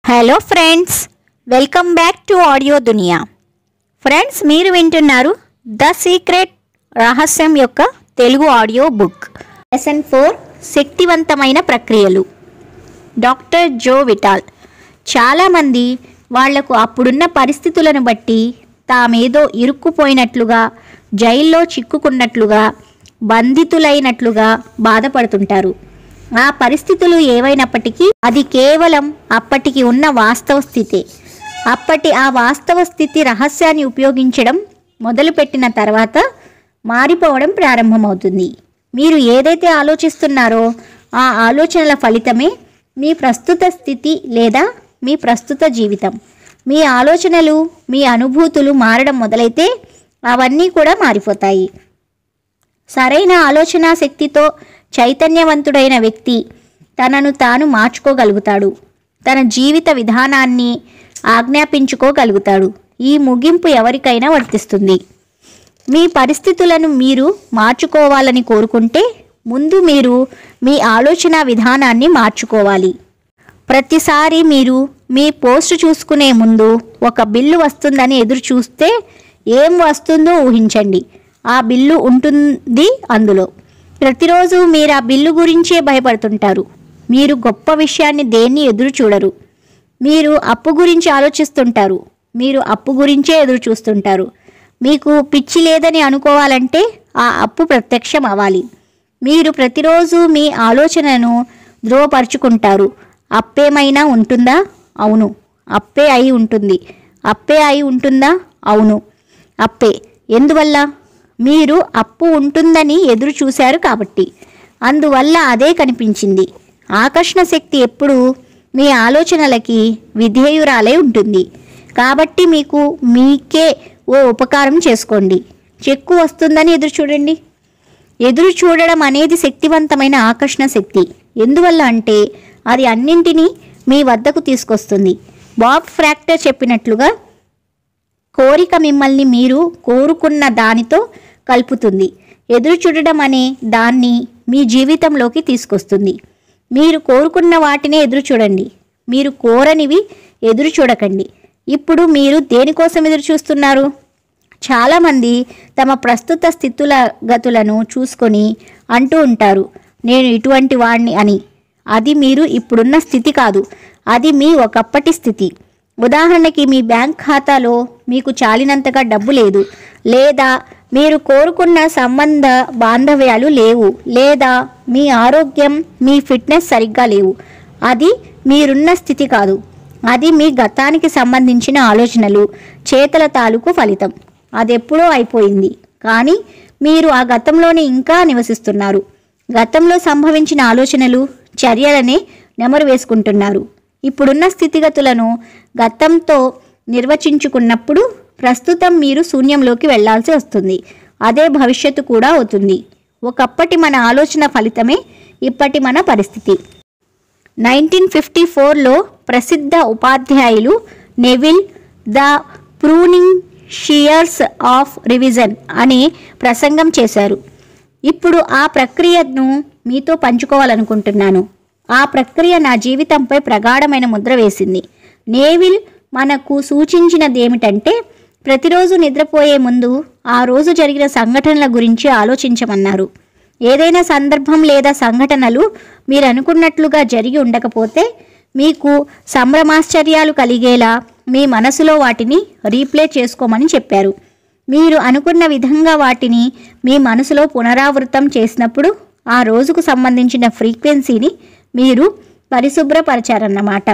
hello friends welcome back to audio Duniya friends మీరు వింటున్నారు the secret రహస్యం యొక్క Telugu audio book lesson four శక్తివంతమైన ప్రక్రియలు డాక్టర్ జో విటాల్ చాలామంది వాళ్లకు అప్పుడున్న పరిస్థితులను బట్టి తామేదో ఇరుక్కుపోయినట్లుగా జైల్లో చిక్కుకున్నట్లుగా బంధితులైనట్లుగా బాధపడుతుంటారు ఆ పరిస్థితులు ఏవైనప్పటికీ అది కేవలం అప్పటికి ఉన్న వాస్తవ స్థితే అప్పటి ఆ వాస్తవ స్థితి రహస్యాన్ని ఉపయోగించడం మొదలుపెట్టిన తర్వాత మారిపోవడం ప్రారంభమవుతుంది మీరు ఏదైతే ఆలోచిస్తున్నారో ఆ ఆలోచనల ఫలితమే మీ ప్రస్తుత స్థితి లేదా మీ ప్రస్తుత జీవితం మీ ఆలోచనలు మీ అనుభూతులు మారడం మొదలైతే అవన్నీ కూడా మారిపోతాయి సరైన ఆలోచనా శక్తితో చైతన్యవంతుడైన వ్యక్తి తనను తాను మార్చుకోగలుగుతాడు తన జీవిత విధానాన్ని ఆజ్ఞాపించుకోగలుగుతాడు ఈ ముగింపు ఎవరికైనా వర్తిస్తుంది మీ పరిస్థితులను మీరు మార్చుకోవాలని కోరుకుంటే ముందు మీరు మీ ఆలోచన విధానాన్ని మార్చుకోవాలి ప్రతిసారి మీరు మీ పోస్ట్ చూసుకునే ముందు ఒక బిల్లు వస్తుందని ఎదురు చూస్తే ఏం వస్తుందో ఊహించండి ఆ బిల్లు ఉంటుంది అందులో ప్రతిరోజు మీరు ఆ బిల్లు గురించే భయపడుతుంటారు మీరు గొప్ప విషయాన్ని దేన్ని ఎదురు చూడరు మీరు అప్పు గురించి ఆలోచిస్తుంటారు మీరు అప్పు గురించే ఎదురు చూస్తుంటారు మీకు పిచ్చి లేదని అనుకోవాలంటే ఆ అప్పు ప్రత్యక్షం అవ్వాలి మీరు ప్రతిరోజు మీ ఆలోచనను ధృవపరుచుకుంటారు అప్పేమైనా ఉంటుందా అవును అప్పే అయి ఉంటుంది అప్పే అయి ఉంటుందా అవును అప్పే ఎందువల్ల మీరు అప్పు ఉంటుందని ఎదురు చూశారు కాబట్టి అందువల్ల అదే కనిపించింది ఆకర్షణ శక్తి ఎప్పుడూ మీ ఆలోచనలకి విధేయురాలై ఉంటుంది కాబట్టి మీకు మీకే ఓ ఉపకారం చేసుకోండి చెక్కు వస్తుందని ఎదురు చూడండి ఎదురు చూడడం అనేది శక్తివంతమైన ఆకర్షణ శక్తి ఎందువల్ల అంటే అది అన్నింటినీ మీ వద్దకు తీసుకొస్తుంది బాబ్ ఫ్రాక్టర్ చెప్పినట్లుగా కోరిక మిమ్మల్ని మీరు కోరుకున్న దానితో కలుపుతుంది ఎదురు చూడడం అనే దాన్ని మీ జీవితంలోకి తీసుకొస్తుంది మీరు కోరుకున్న వాటినే ఎదురు చూడండి మీరు కోరనివి ఎదురు చూడకండి ఇప్పుడు మీరు దేనికోసం ఎదురు చూస్తున్నారు చాలామంది తమ ప్రస్తుత స్థితుల గతులను చూసుకొని అంటూ ఉంటారు నేను ఇటువంటి వాణ్ణి అని అది మీరు ఇప్పుడున్న స్థితి కాదు అది మీ ఒకప్పటి స్థితి ఉదాహరణకి మీ బ్యాంక్ ఖాతాలో మీకు చాలినంతగా డబ్బు లేదు లేదా మీరు కోరుకున్న సంబంధ బాంధవ్యాలు లేవు లేదా మీ ఆరోగ్యం మీ ఫిట్నెస్ సరిగ్గా లేవు అది మీరున్న స్థితి కాదు అది మీ గతానికి సంబంధించిన ఆలోచనలు చేతల తాలూకు ఫలితం అదెప్పుడో అయిపోయింది కానీ మీరు ఆ గతంలోనే ఇంకా నివసిస్తున్నారు గతంలో సంభవించిన ఆలోచనలు చర్యలనే నెమరు వేసుకుంటున్నారు ఇప్పుడున్న స్థితిగతులను గతంతో నిర్వచించుకున్నప్పుడు ప్రస్తుతం మీరు శూన్యంలోకి వెళ్లాల్సి వస్తుంది అదే భవిష్యత్తు కూడా అవుతుంది ఒకప్పటి మన ఆలోచన ఫలితమే ఇప్పటి మన పరిస్థితి నైన్టీన్ ఫిఫ్టీ ఫోర్లో ప్రసిద్ధ ఉపాధ్యాయులు Neville the pruning shears of revision అనే ప్రసంగం చేశారు ఇప్పుడు ఆ ప్రక్రియను మీతో పంచుకోవాలనుకుంటున్నాను ఆ ప్రక్రియ నా జీవితంపై ప్రగాఢమైన ముద్ర వేసింది నేవిల్ మనకు సూచించినది ఏమిటంటే ప్రతిరోజు నిద్రపోయే ముందు ఆ రోజు జరిగిన సంఘటనల గురించి ఆలోచించమన్నారు ఏదైనా సందర్భం లేదా సంఘటనలు మీరు అనుకున్నట్లుగా జరిగి ఉండకపోతే మీకు సంభ్రమాశ్చర్యాలు కలిగేలా మీ మనసులో వాటిని రీప్లే చేసుకోమని చెప్పారు మీరు అనుకున్న విధంగా వాటిని మీ మనసులో పునరావృతం చేసినప్పుడు ఆ రోజుకు సంబంధించిన ఫ్రీక్వెన్సీని మీరు పరిశుభ్రపరిచారన్నమాట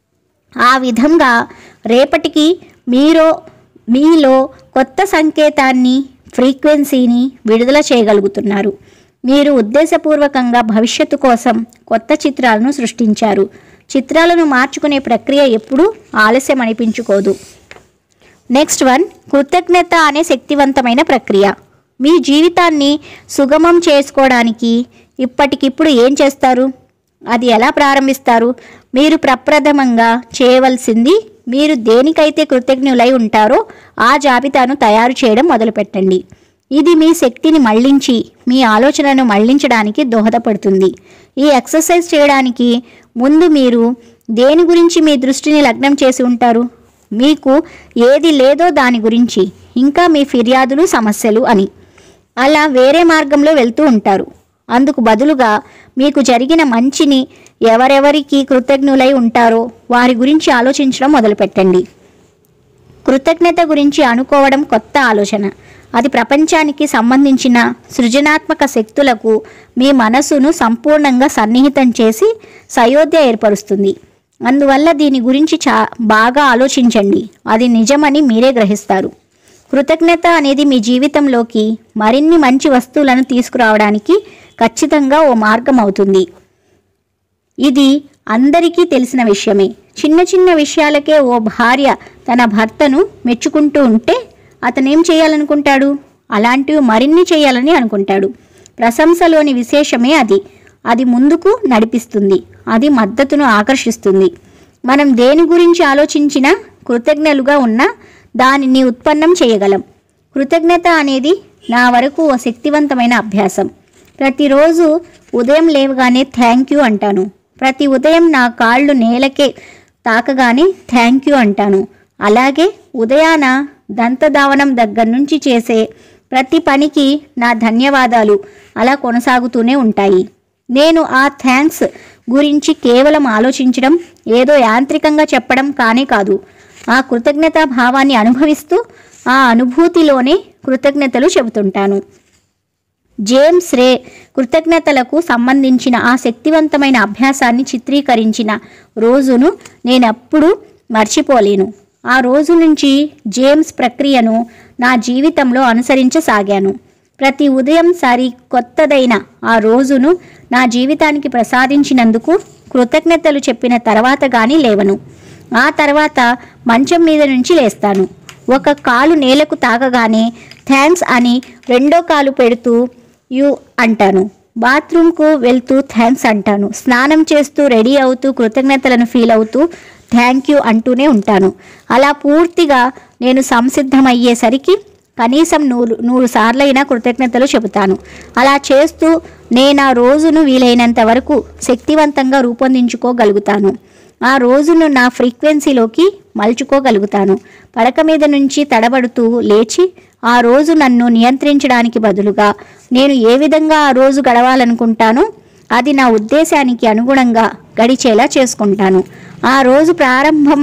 ఆ విధంగా రేపటికి మీరో మీలో కొత్త సంకేతాన్ని ఫ్రీక్వెన్సీని విడుదల చేయగలుగుతున్నారు మీరు ఉద్దేశపూర్వకంగా భవిష్యత్తు కోసం కొత్త చిత్రాలను సృష్టించారు చిత్రాలను మార్చుకునే ప్రక్రియ ఎప్పుడూ ఆలస్యం అనిపించుకోదు నెక్స్ట్ వన్ కృతజ్ఞత అనే శక్తివంతమైన ప్రక్రియ మీ జీవితాన్ని సుగమం చేసుకోవడానికి ఇప్పటికిప్పుడు ఏం చేస్తారు అది ఎలా ప్రారంభిస్తారు మీరు ప్రప్రథమంగా చేయవలసింది మీరు దేనికైతే కృతజ్ఞులై ఉంటారో ఆ జాబితాను తయారు చేయడం మొదలుపెట్టండి ఇది మీ శక్తిని మళ్లించి మీ ఆలోచనను మళ్లించడానికి దోహదపడుతుంది ఈ ఎక్సర్సైజ్ చేయడానికి ముందు మీరు దేని గురించి మీ దృష్టిని లగ్నం చేసి ఉంటారు మీకు ఏది లేదో దాని గురించి ఇంకా మీ ఫిర్యాదులు సమస్యలు అని అలా వేరే మార్గంలో వెళ్తూ ఉంటారు అందుకు బదులుగా మీకు జరిగిన మంచిని ఎవరెవరికి కృతజ్ఞులై ఉంటారో వారి గురించి ఆలోచించడం మొదలుపెట్టండి కృతజ్ఞత గురించి అనుకోవడం కొత్త ఆలోచన అది ప్రపంచానికి సంబంధించిన సృజనాత్మక శక్తులకు మీ మనసును సంపూర్ణంగా సన్నిహితం చేసి సయోధ్య ఏర్పరుస్తుంది అందువల్ల దీని గురించి చా బాగా ఆలోచించండి అది నిజమని మీరే గ్రహిస్తారు కృతజ్ఞత అనేది మీ జీవితంలోకి మరిన్ని మంచి వస్తువులను తీసుకురావడానికి ఖచ్చితంగా ఓ మార్గం అవుతుంది ఇది అందరికీ తెలిసిన విషయమే చిన్న చిన్న విషయాలకే ఓ భార్య తన భర్తను మెచ్చుకుంటూ ఉంటే అతనేం చేయాలనుకుంటాడు అలాంటివి మరిన్ని చేయాలని అనుకుంటాడు ప్రశంసలోని విశేషమే అది అది ముందుకు నడిపిస్తుంది అది మద్దతును ఆకర్షిస్తుంది మనం దేని గురించి ఆలోచించినా కృతజ్ఞలుగా ఉన్నా దానిని ఉత్పన్నం చేయగలం కృతజ్ఞత అనేది నా వరకు ఓ శక్తివంతమైన అభ్యాసం ప్రతిరోజు ఉదయం లేవగానే థ్యాంక్ యూ అంటాను ప్రతి ఉదయం నా కాళ్ళు నేలకే తాకగానే థ్యాంక్ యూ అంటాను అలాగే ఉదయాన దంతధావనం దగ్గర నుంచి చేసే ప్రతి పనికి నా ధన్యవాదాలు అలా కొనసాగుతూనే ఉంటాయి నేను ఆ థ్యాంక్స్ గురించి కేవలం ఆలోచించడం ఏదో యాంత్రికంగా చెప్పడం కానే కాదు ఆ కృతజ్ఞతా భావాన్ని అనుభవిస్తూ ఆ అనుభూతిలోనే కృతజ్ఞతలు చెబుతుంటాను జేమ్స్ రే కృతజ్ఞతలకు సంబంధించిన ఆ శక్తివంతమైన అభ్యాసాన్ని చిత్రీకరించిన రోజును నేనెప్పుడూ మర్చిపోలేను ఆ రోజు నుంచి జేమ్స్ ప్రక్రియను నా జీవితంలో అనుసరించసాగాను ప్రతి ఉదయం సరి కొత్తదైన ఆ రోజును నా జీవితానికి ప్రసాదించినందుకు కృతజ్ఞతలు చెప్పిన తర్వాత గాని లేవను ఆ తర్వాత మంచం మీద నుంచి లేస్తాను ఒక కాలు నేలకు తాకగానే థ్యాంక్స్ అని రెండో కాలు పెడుతూ యు అంటాను బాత్రూమ్కు వెళ్తూ థ్యాంక్స్ అంటాను స్నానం చేస్తూ రెడీ అవుతూ కృతజ్ఞతలను ఫీల్ అవుతూ థ్యాంక్ యూ అంటూనే ఉంటాను అలా పూర్తిగా నేను సంసిద్ధమయ్యేసరికి కనీసం నూరు నూరు సార్లైనా కృతజ్ఞతలు చెబుతాను అలా చేస్తూ నేను ఆ రోజును వీలైనంత వరకు శక్తివంతంగా రూపొందించుకోగలుగుతాను ఆ రోజును నా ఫ్రీక్వెన్సీలోకి మలుచుకోగలుగుతాను పడక మీద నుంచి తడబడుతూ లేచి ఆ రోజు నన్ను నియంత్రించడానికి బదులుగా నేను ఏ విధంగా ఆ రోజు గడవాలనుకుంటానో అది నా ఉద్దేశానికి అనుగుణంగా గడిచేలా చేసుకుంటాను ఆ రోజు ప్రారంభం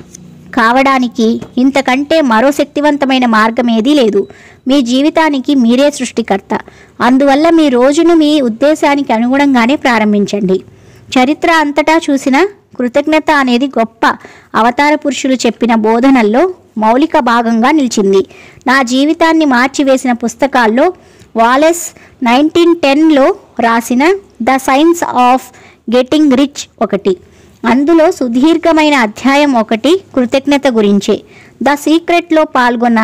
కావడానికి ఇంతకంటే మరో శక్తివంతమైన మార్గం ఏదీ లేదు మీ జీవితానికి మీరే సృష్టికర్త అందువల్ల మీ రోజును మీ ఉద్దేశానికి అనుగుణంగానే ప్రారంభించండి చరిత్ర అంతటా చూసిన కృతజ్ఞత అనేది గొప్ప అవతార పురుషులు చెప్పిన బోధనల్లో మౌలిక భాగంగా నిలిచింది నా జీవితాన్ని మార్చివేసిన పుస్తకాల్లో వాలెస్ నైన్టీన్ టెన్లో రాసిన the science of getting rich ఒకటి అందులో సుదీర్ఘమైన అధ్యాయం ఒకటి కృతజ్ఞత గురించే ద సీక్రెట్లో పాల్గొన్న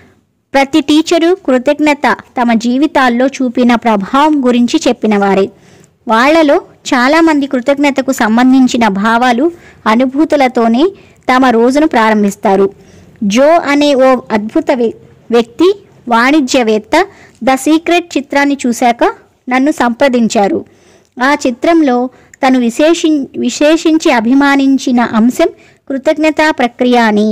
ప్రతి టీచరు కృతజ్ఞత తమ జీవితాల్లో చూపిన ప్రభావం గురించి చెప్పినవారే వాళ్ళలో చాలామంది కృతజ్ఞతకు సంబంధించిన భావాలు అనుభూతులతోనే తమ రోజును ప్రారంభిస్తారు జో అనే ఓ అద్భుత వ్య- వ్యక్తి వాణిజ్యవేత్త ద సీక్రెట్ చిత్రాన్ని చూశాక నన్ను సంప్రదించారు ఆ చిత్రంలో తను విశేషి విశేషించి అభిమానించిన అంశం కృతజ్ఞతా ప్రక్రియ అని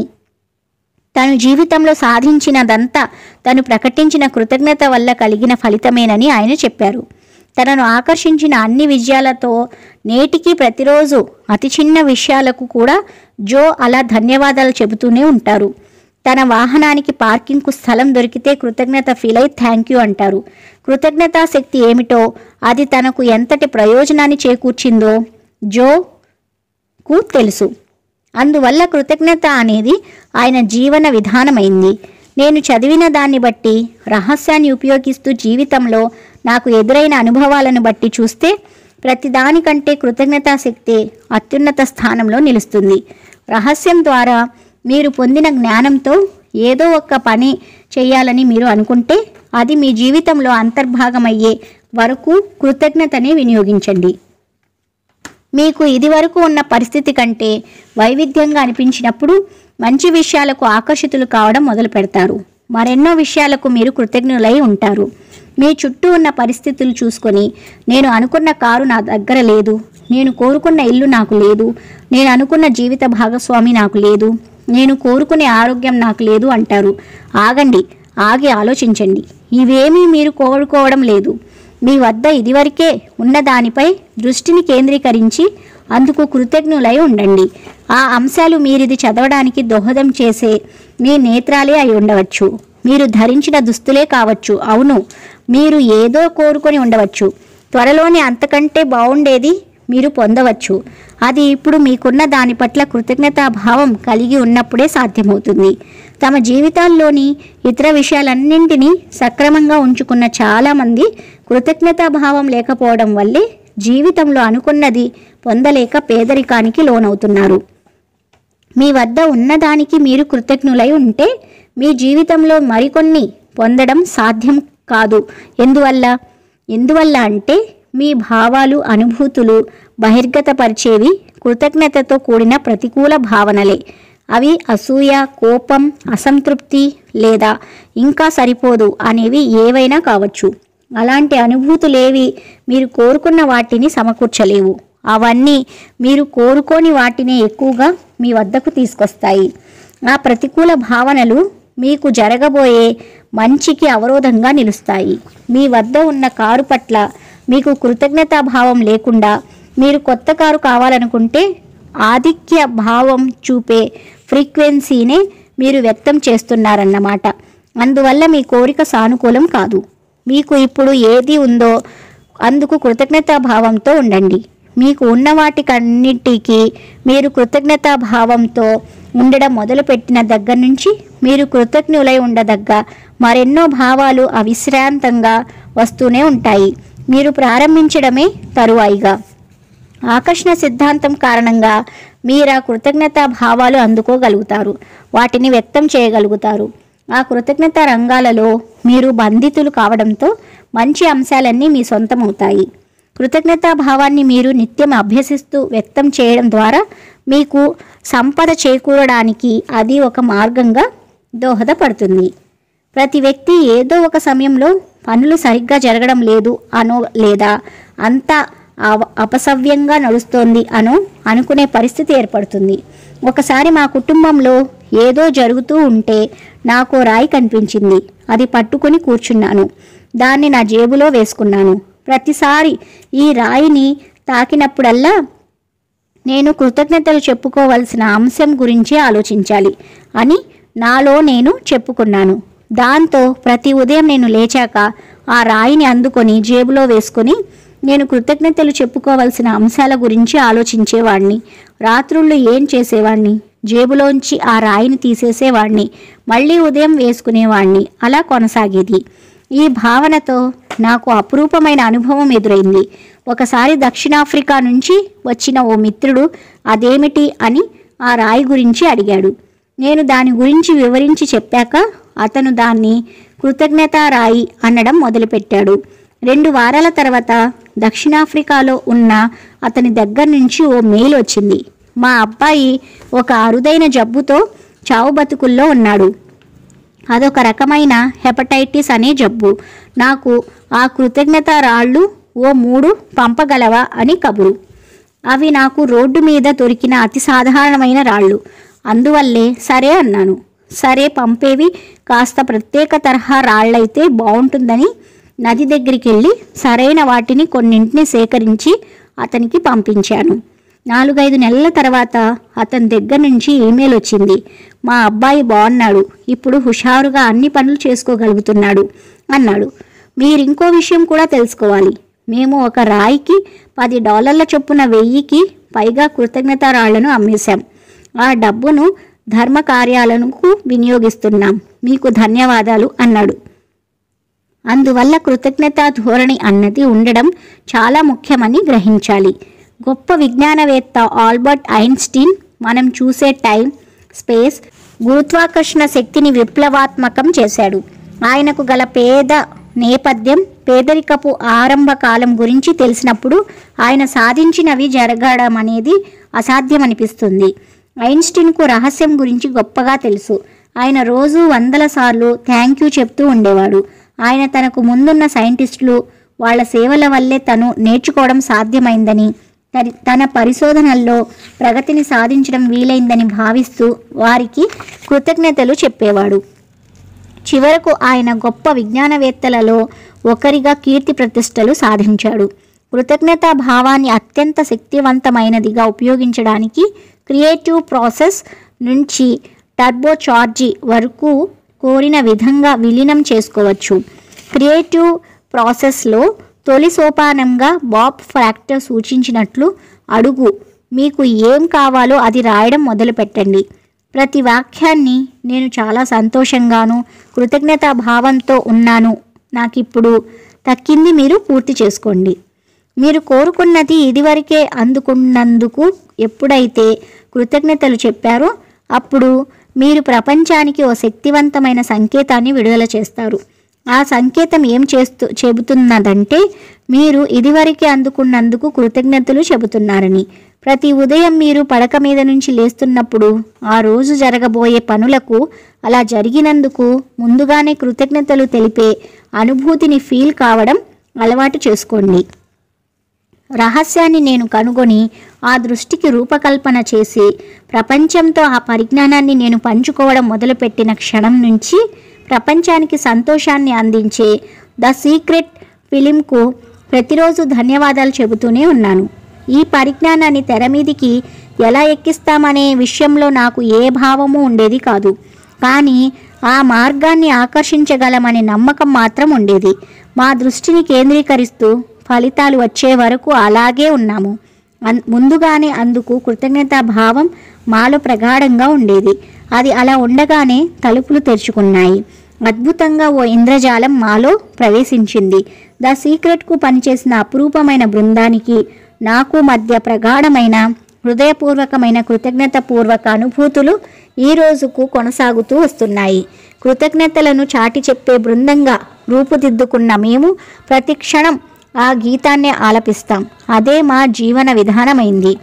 తను జీవితంలో సాధించినదంతా తను ప్రకటించిన కృతజ్ఞత వల్ల కలిగిన ఫలితమేనని ఆయన చెప్పారు తనను ఆకర్షించిన అన్ని విజయాలతో నేటికి ప్రతిరోజు అతి చిన్న విషయాలకు కూడా జో అలా ధన్యవాదాలు చెబుతూనే ఉంటారు తన వాహనానికి పార్కింగ్కు స్థలం దొరికితే కృతజ్ఞత ఫీల్ అయి థ్యాంక్ యూ అంటారు కృతజ్ఞతా శక్తి ఏమిటో అది తనకు ఎంతటి ప్రయోజనాన్ని చేకూర్చిందో జోకు తెలుసు అందువల్ల కృతజ్ఞత అనేది ఆయన జీవన విధానమైంది నేను చదివిన దాన్ని బట్టి రహస్యాన్ని ఉపయోగిస్తూ జీవితంలో నాకు ఎదురైన అనుభవాలను బట్టి చూస్తే ప్రతిదానికంటే కృతజ్ఞతా శక్తి అత్యున్నత స్థానంలో నిలుస్తుంది రహస్యం ద్వారా మీరు పొందిన జ్ఞానంతో ఏదో ఒక పని చేయాలని మీరు అనుకుంటే అది మీ జీవితంలో అంతర్భాగమయ్యే వరకు కృతజ్ఞతని వినియోగించండి మీకు ఇదివరకు ఉన్న పరిస్థితి కంటే వైవిధ్యంగా అనిపించినప్పుడు మంచి విషయాలకు ఆకర్షితులు కావడం మొదలు పెడతారు మరెన్నో విషయాలకు మీరు కృతజ్ఞులై ఉంటారు మీ చుట్టూ ఉన్న పరిస్థితులు చూసుకొని నేను అనుకున్న కారు నా దగ్గర లేదు నేను కోరుకున్న ఇల్లు నాకు లేదు నేను అనుకున్న జీవిత భాగస్వామి నాకు లేదు నేను కోరుకునే ఆరోగ్యం నాకు లేదు అంటారు ఆగండి ఆగి ఆలోచించండి ఇవేమీ మీరు కోరుకోవడం లేదు మీ వద్ద ఇదివరకే ఉన్న దానిపై దృష్టిని కేంద్రీకరించి అందుకు కృతజ్ఞులై ఉండండి ఆ అంశాలు మీరిది చదవడానికి దోహదం చేసే మీ నేత్రాలే అయి ఉండవచ్చు మీరు ధరించిన దుస్తులే కావచ్చు అవును మీరు ఏదో కోరుకొని ఉండవచ్చు త్వరలోనే అంతకంటే బాగుండేది మీరు పొందవచ్చు అది ఇప్పుడు మీకున్న దాని పట్ల కృతజ్ఞతాభావం కలిగి ఉన్నప్పుడే సాధ్యమవుతుంది తమ జీవితాల్లోని ఇతర విషయాలన్నింటినీ సక్రమంగా ఉంచుకున్న చాలామంది కృతజ్ఞతాభావం లేకపోవడం వల్లే జీవితంలో అనుకున్నది పొందలేక పేదరికానికి లోనవుతున్నారు మీ వద్ద ఉన్నదానికి మీరు కృతజ్ఞులై ఉంటే మీ జీవితంలో మరికొన్ని పొందడం సాధ్యం కాదు ఎందువల్ల ఎందువల్ల అంటే మీ భావాలు అనుభూతులు బహిర్గతపరిచేవి కృతజ్ఞతతో కూడిన ప్రతికూల భావనలే అవి అసూయ కోపం అసంతృప్తి లేదా ఇంకా సరిపోదు అనేవి ఏవైనా కావచ్చు అలాంటి అనుభూతులేవి మీరు కోరుకున్న వాటిని సమకూర్చలేవు అవన్నీ మీరు కోరుకోని వాటినే ఎక్కువగా మీ వద్దకు తీసుకొస్తాయి ఆ ప్రతికూల భావనలు మీకు జరగబోయే మంచికి అవరోధంగా నిలుస్తాయి మీ వద్ద ఉన్న కారు పట్ల మీకు కృతజ్ఞతాభావం లేకుండా మీరు కొత్త కారు కావాలనుకుంటే ఆధిక్య భావం చూపే ఫ్రీక్వెన్సీనే మీరు వ్యక్తం చేస్తున్నారన్నమాట అందువల్ల మీ కోరిక సానుకూలం కాదు మీకు ఇప్పుడు ఏది ఉందో అందుకు కృతజ్ఞతాభావంతో ఉండండి మీకు ఉన్న వాటికన్నిటికీ మీరు కృతజ్ఞతాభావంతో ఉండడం మొదలుపెట్టిన దగ్గర నుంచి మీరు కృతజ్ఞులై ఉండదగ్గ మరెన్నో భావాలు అవిశ్రాంతంగా వస్తూనే ఉంటాయి మీరు ప్రారంభించడమే తరువాయిగా ఆకర్షణ సిద్ధాంతం కారణంగా మీరు ఆ కృతజ్ఞతా భావాలు అందుకోగలుగుతారు వాటిని వ్యక్తం చేయగలుగుతారు ఆ కృతజ్ఞత రంగాలలో మీరు బంధితులు కావడంతో మంచి అంశాలన్నీ మీ సొంతమవుతాయి కృతజ్ఞతా భావాన్ని మీరు నిత్యం అభ్యసిస్తూ వ్యక్తం చేయడం ద్వారా మీకు సంపద చేకూరడానికి అది ఒక మార్గంగా దోహదపడుతుంది ప్రతి వ్యక్తి ఏదో ఒక సమయంలో పనులు సరిగ్గా జరగడం లేదు అనో లేదా అంతా అవ- అపసవ్యంగా నడుస్తోంది అనో అనుకునే పరిస్థితి ఏర్పడుతుంది ఒకసారి మా కుటుంబంలో ఏదో జరుగుతూ ఉంటే నాకు ఓ రాయి కనిపించింది అది పట్టుకొని కూర్చున్నాను దాన్ని నా జేబులో వేసుకున్నాను ప్రతిసారి ఈ రాయిని తాకినప్పుడల్లా నేను కృతజ్ఞతలు చెప్పుకోవలసిన అంశం గురించి ఆలోచించాలి అని నాలో నేను చెప్పుకున్నాను దాంతో ప్రతి ఉదయం నేను లేచాక ఆ రాయిని అందుకొని జేబులో వేసుకొని నేను కృతజ్ఞతలు చెప్పుకోవలసిన అంశాల గురించి ఆలోచించేవాడిని రాత్రుళ్ళు ఏం చేసేవాడిని జేబులోంచి ఆ రాయిని తీసేసేవాడిని మళ్ళీ ఉదయం వేసుకునేవాడిని అలా కొనసాగేది ఈ భావనతో నాకు అపురూపమైన అనుభవం ఎదురైంది ఒకసారి దక్షిణాఫ్రికా నుంచి వచ్చిన ఓ మిత్రుడు అదేమిటి అని ఆ రాయి గురించి అడిగాడు నేను దాని గురించి వివరించి చెప్పాక అతను దాన్ని కృతజ్ఞతా రాయి అనడం మొదలుపెట్టాడు రెండు వారాల తర్వాత దక్షిణాఫ్రికాలో ఉన్న అతని దగ్గర నుంచి ఓ మెయిల్ వచ్చింది మా అబ్బాయి ఒక అరుదైన జబ్బుతో చావు బతుకుల్లో ఉన్నాడు అదొక రకమైన హెపటైటిస్ అనే జబ్బు నాకు ఆ కృతజ్ఞత రాళ్ళు ఓ మూడు పంపగలవా అని కబురు అవి నాకు రోడ్డు మీద దొరికిన అతి సాధారణమైన రాళ్ళు అందువల్లే సరే అన్నాను సరే పంపేవి కాస్త ప్రత్యేక తరహా రాళ్ళైతే బాగుంటుందని నది దగ్గరికి వెళ్ళి సరైన వాటిని కొన్నింటిని సేకరించి అతనికి పంపించాను నాలుగైదు నెలల తర్వాత అతని దగ్గర నుంచి ఈమెయిల్ వచ్చింది మా అబ్బాయి బాగున్నాడు ఇప్పుడు హుషారుగా అన్ని పనులు చేసుకోగలుగుతున్నాడు అన్నాడు మీరు ఇంకో విషయం కూడా తెలుసుకోవాలి మేము ఒక రాయికి పది డాలర్ల చొప్పున వెయ్యికి పైగా కృతజ్ఞతా రాళ్లను అమ్మేశాం ఆ డబ్బును ధర్మ కార్యాలకు వినియోగిస్తున్నాం మీకు ధన్యవాదాలు అన్నాడు అందువల్ల కృతజ్ఞతా ధోరణి అన్నది ఉండడం చాలా ముఖ్యమని గ్రహించాలి గొప్ప విజ్ఞానవేత్త ఆల్బర్ట్ ఐన్స్టీన్ మనం చూసే టైం స్పేస్ గురుత్వాకర్షణ శక్తిని విప్లవాత్మకం చేశాడు ఆయనకు గల పేద నేపథ్యం పేదరికపు ఆరంభ కాలం గురించి తెలిసినప్పుడు ఆయన సాధించినవి జరగడం అనేది అసాధ్యమనిపిస్తుంది ఐన్స్టీన్కు రహస్యం గురించి గొప్పగా తెలుసు ఆయన రోజు వందల సార్లు థ్యాంక్ యూ చెప్తూ ఉండేవాడు ఆయన తనకు ముందున్న సైంటిస్టులు వాళ్ళ సేవల వల్లే తను నేర్చుకోవడం సాధ్యమైందని తరి- తన పరిశోధనల్లో ప్రగతిని సాధించడం వీలైందని భావిస్తూ వారికి కృతజ్ఞతలు చెప్పేవాడు చివరకు ఆయన గొప్ప విజ్ఞానవేత్తలలో ఒకరిగా కీర్తి ప్రతిష్టలు సాధించాడు కృతజ్ఞతా భావాన్ని అత్యంత శక్తివంతమైనదిగా ఉపయోగించడానికి క్రియేటివ్ ప్రాసెస్ నుంచి టర్బో చార్జీ వరకు కోరిన విధంగా విలీనం చేసుకోవచ్చు క్రియేటివ్ ప్రాసెస్లో తొలి సోపానంగా బాబ్ ఫ్రాక్టర్ సూచించినట్లు అడుగు మీకు ఏం కావాలో అది రాయడం మొదలుపెట్టండి ప్రతి వాక్యాన్ని నేను చాలా సంతోషంగాను కృతజ్ఞతా భావంతో ఉన్నాను నాకిప్పుడు తక్కింది మీరు పూర్తి చేసుకోండి మీరు కోరుకున్నది ఇదివరకే అందుకున్నందుకు ఎప్పుడైతే కృతజ్ఞతలు చెప్పారో అప్పుడు మీరు ప్రపంచానికి ఓ శక్తివంతమైన సంకేతాన్ని విడుదల చేస్తారు ఆ సంకేతం ఏం చేస్తూ చెబుతున్నదంటే మీరు ఇదివరకే అందుకున్నందుకు కృతజ్ఞతలు చెబుతున్నారని ప్రతి ఉదయం మీరు పడక మీద నుంచి లేస్తున్నప్పుడు ఆ రోజు జరగబోయే పనులకు అలా జరిగినందుకు ముందుగానే కృతజ్ఞతలు తెలిపే అనుభూతిని ఫీల్ కావడం అలవాటు చేసుకోండి రహస్యాన్ని నేను కనుగొని ఆ దృష్టికి రూపకల్పన చేసి ప్రపంచంతో ఆ పరిజ్ఞానాన్ని నేను పంచుకోవడం మొదలుపెట్టిన క్షణం నుంచి ప్రపంచానికి సంతోషాన్ని అందించే ద సీక్రెట్ ఫిలింకు ప్రతిరోజు ధన్యవాదాలు చెబుతూనే ఉన్నాను ఈ పరిజ్ఞానాన్ని తెర మీదికి ఎలా ఎక్కిస్తామనే విషయంలో నాకు ఏ భావము ఉండేది కాదు కానీ ఆ మార్గాన్ని ఆకర్షించగలమనే నమ్మకం మాత్రం ఉండేది మా దృష్టిని కేంద్రీకరిస్తూ ఫలితాలు వచ్చే వరకు అలాగే ఉన్నాము అన్- ముందుగానే అందుకు కృతజ్ఞతా భావం మాలో ప్రగాఢంగా ఉండేది అది అలా ఉండగానే తలుపులు తెరుచుకున్నాయి అద్భుతంగా ఓ ఇంద్రజాలం మాలో ప్రవేశించింది ద సీక్రెట్కు పనిచేసిన అపురూపమైన బృందానికి నాకు మధ్య ప్రగాఢమైన హృదయపూర్వకమైన కృతజ్ఞతపూర్వక అనుభూతులు ఈ రోజుకు కొనసాగుతూ వస్తున్నాయి కృతజ్ఞతలను చాటి చెప్పే బృందంగా రూపుదిద్దుకున్న మేము ప్రతి క్షణం ఆ గీతాన్నే ఆలపిస్తాం అదే మా జీవన విధానమైంది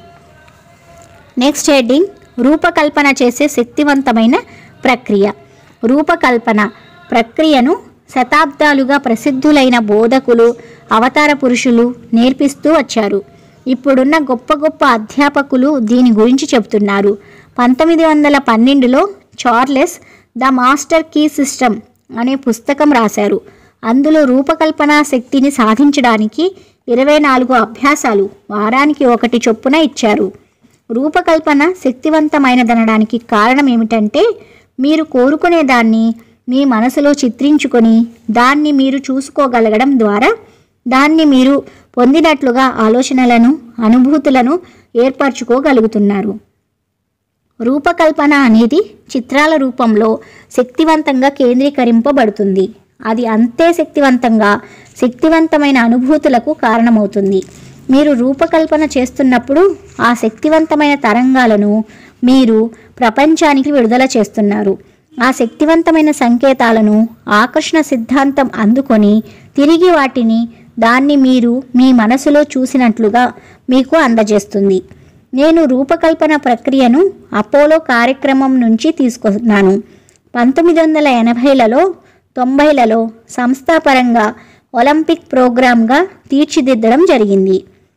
నెక్స్ట్ హెడ్డింగ్ రూపకల్పన చేసే శక్తివంతమైన ప్రక్రియ రూపకల్పన ప్రక్రియను శతాబ్దాలుగా ప్రసిద్ధులైన బోధకులు అవతార పురుషులు నేర్పిస్తూ వచ్చారు ఇప్పుడున్న గొప్ప గొప్ప అధ్యాపకులు దీని గురించి చెబుతున్నారు పంతొమ్మిది వందల పన్నెండులో Charles the master key system అనే పుస్తకం రాశారు అందులో రూపకల్పన శక్తిని సాధించడానికి ఇరవై నాలుగు అభ్యాసాలు వారానికి ఒకటి చొప్పున ఇచ్చారు రూపకల్పన శక్తివంతమైనదనడానికి కారణం ఏమిటంటే మీరు కోరుకునే దాన్ని మీ మనసులో చిత్రించుకొని దాన్ని మీరు చూసుకోగలగడం ద్వారా దాన్ని మీరు పొందినట్లుగా ఆలోచనలను అనుభూతులను ఏర్పరచుకోగలుగుతున్నారు రూపకల్పన అనేది చిత్రాల రూపంలో శక్తివంతంగా కేంద్రీకరింపబడుతుంది అది అంతే శక్తివంతంగా శక్తివంతమైన అనుభూతులకు కారణమవుతుంది మీరు రూపకల్పన చేస్తున్నప్పుడు ఆ శక్తివంతమైన తరంగాలను మీరు ప్రపంచానికి విడుదల చేస్తున్నారు ఆ శక్తివంతమైన సంకేతాలను ఆకర్షణ సిద్ధాంతం అందుకొని తిరిగి వాటిని దాన్ని మీరు మీ మనసులో చూసినట్లుగా మీకు అందజేస్తుంది నేను రూపకల్పన ప్రక్రియను అపోలో కార్యక్రమం నుంచి తీసుకున్నాను పంతొమ్మిది వందల ఎనభైలలో తొంభైలలో సంస్థాపరంగా ఒలింపిక్ ప్రోగ్రామ్గా తీర్చిదిద్దడం జరిగింది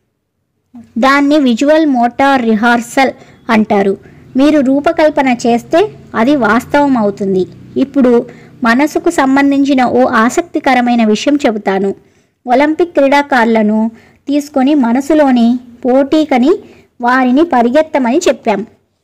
దాన్ని విజువల్ మోటార్ రిహార్సల్ అంటారు మీరు రూపకల్పన చేస్తే అది వాస్తవం అవుతుంది ఇప్పుడు మనసుకు సంబంధించిన ఓ ఆసక్తికరమైన విషయం చెబుతాను ఒలింపిక్ క్రీడాకారులను తీసుకొని మనసులోని పోటీకని వారిని పరిగెత్తమని చెప్పాం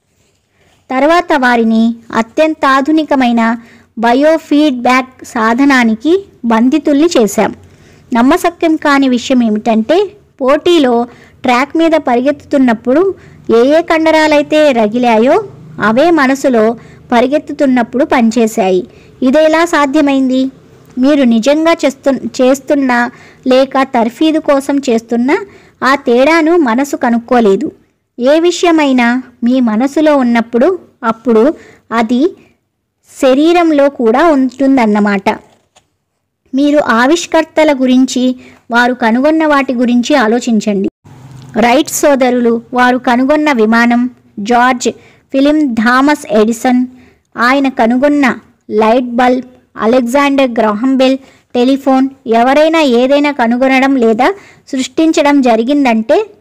తర్వాత వారిని అత్యంతాధునికమైన బయోఫీడ్బ్యాక్ సాధనానికి బంధితుల్ని చేశాం నమ్మశక్యం కాని విషయం ఏమిటంటే పోటీలో ట్రాక్ మీద పరిగెత్తుతున్నప్పుడు ఏ ఏ కండరాలైతే రగిలాయో అవే మనసులో పరిగెత్తుతున్నప్పుడు పనిచేశాయి ఇదెలా సాధ్యమైంది మీరు నిజంగా చేస్తు చేస్తున్న లేక తర్ఫీదు కోసం చేస్తున్న ఆ తేడాను మనసు కనుక్కోలేదు ఏ విషయమైనా మీ మనసులో ఉన్నప్పుడు అప్పుడు అది శరీరంలో కూడా ఉంటుందన్నమాట మీరు ఆవిష్కర్తల గురించి వారు కనుగొన్న వాటి గురించి ఆలోచించండి రైట్ సోదరులు వారు కనుగొన్న విమానం జార్జ్ ఫిలిం థామస్ ఎడిసన్ ఆయన కనుగొన్న light bulb Alexander Graham Bell telephone ఎవరైనా ఏదైనా కనుగొనడం లేదా సృష్టించడం జరిగిందంటే